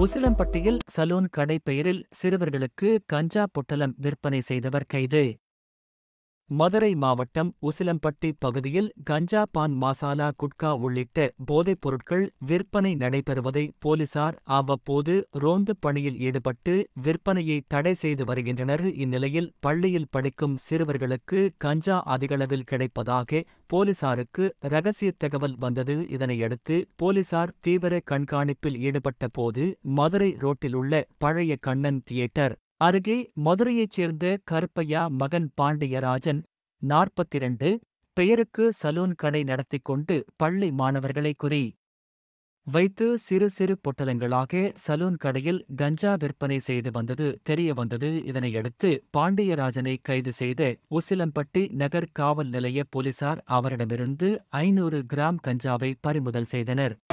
உசிலம்பட்டியில் salon கடை பெயரில் சிறுவர்களுக்கு கஞ்சா பொட்டலம் விற்பனை செய்தவர் கைது மதுரை மாவட்டம் உசிலம்பட்டி பகுதியில் கஞ்சா பான் மசாலா குட்கா உள்ளிட்ட போதைப் பொருட்கள் விற்பனை நடைபெறுவதை போலீசார் அவ்வப்போது ரோந்து பணியில் ஈடுபட்டு விற்பனையை தடை செய்து வருகின்றனர் இந்நிலையில் பள்ளியில் படிக்கும் சிறுவர்களுக்கு கஞ்சா அதிகளவில் கிடைப்பதாக போலீசாருக்கு ரகசிய தகவல் வந்தது இதனையடுத்து போலீசார் தீவிர கண்காணிப்பில் ஈடுபட்ட போது மதுரை ரோட்டில் உள்ள பழைய கண்ணன் தியேட்டர் அருகே மதுரையைச் சேர்ந்த கருப்பையா மகன் பாண்டியராஜன் நாற்பத்திரண்டு பெயருக்கு சலூன் கடை நடத்திக் கொண்டு பள்ளி மாணவர்களை குறி வைத்து சிறு சிறு பொட்டலங்களாக சலூன் கடையில் கஞ்சா விற்பனை செய்து வந்தது தெரிய வந்தது இதனையடுத்து பாண்டியராஜனை கைது செய்த உசிலம்பட்டி நகர் காவல் நிலைய போலீசார் அவரிடமிருந்து ஐநூறு கிராம் கஞ்சாவை பறிமுதல் செய்தனர்